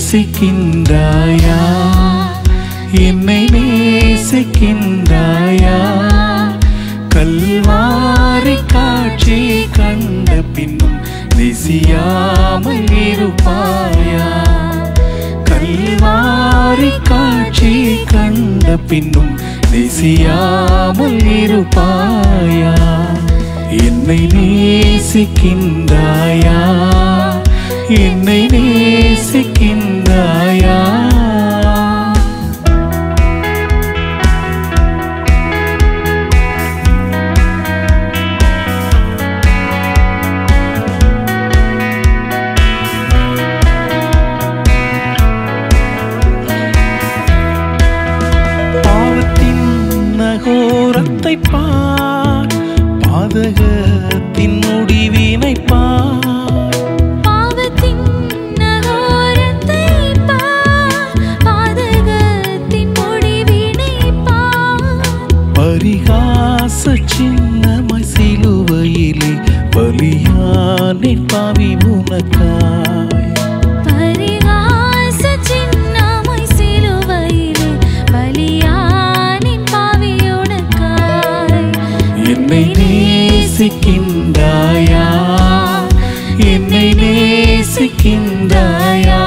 நேசிக்கின்றாயா என்னை நேசிக்கின்றாயா கல்வாரி காட்சி கண்ட பின்னும் நேசியாமல் இருப்பாயா கல்வாரி காட்சி கண்ட பின்னும் நேசியாமல் இருப்பாயா என்னை நேசிக்கின்றாயா என்னை நேசிக்கின்றாயா பாவத்தின் நகோரத்தை பார் பாதகத்தின் முடிவினை பார் பாவத்தின் நகோரத்தை பார் பாதகத்தின் முடிவினை பார் பரிகாச சின்னமாய் சிலுவையிலே பலியானே பாவி உனக்காய் பரிகாச சின்னமாய் சிலுவையிலே பலியானின் பாவியுனக்காய் என்னை நேசிக்கின்றாயா என்னை நேசிக்கின்றாயா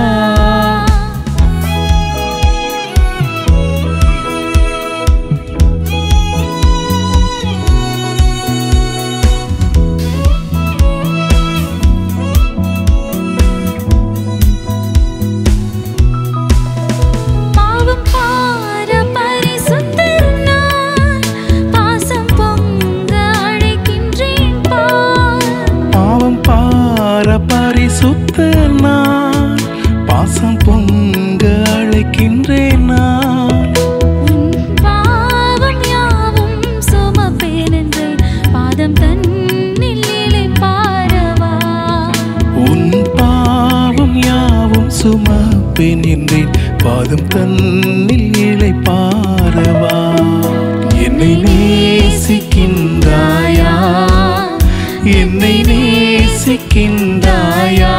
பாவம் பார பரிசுத்தர் நான் பாசம் பொங்க அழைக்கின்றேன் பார் பாவம் பார பரிசுத்த நான் பாசம் பொங்க அழைக்கின்றேன் நான் உன் பாவம் யாவும் சுமப்பேனென்று பாதம் தன்னில் இலை பாரவா உன் பாவம் யாவும் சுமப்பேன் என்றேன் பாதம் தன்னில் இழை பாரவா என்னை நேசிக்கின்றாயா என்னை நேசிக்கின்றாயா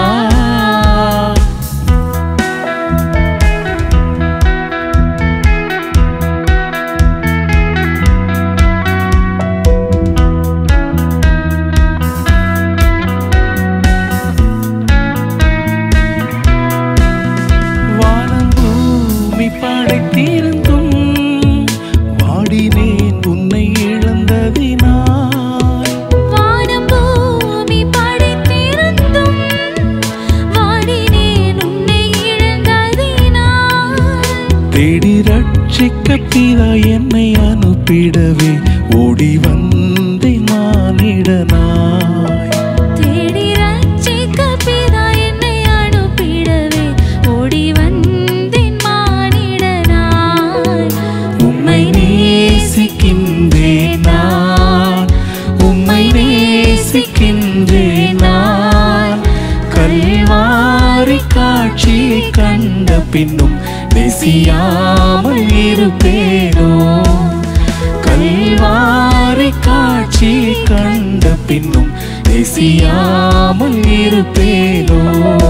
வானம் பூமி படைத்திருந்தும் வாடினேன் உன்னை இழந்ததினாய் வானம் பூமி படைத்திருந்தும் வாடினேன் உன்னை இழந்ததினால் தேடி ரட்சிக்க பிதா என்னை அனுப்பிடவே ஓடி வந்தேன் மானிடனாய் தேடி ரட்சிக்க பிதா என்னை அனுப்பிடவே ஓடி வந்தேன் மானிடனாய் உம்மை நேசிக்கின்றேன் நான் உம்மை நேசிக்கின்றேன் நான் கல்வாரி காட்சி கண்ட பின்னும் நேசியாமல் இருப்பேனோ கல்வாரி காட்சி கண்ட பின்னும் நேசியாமல் இருப்பேனோ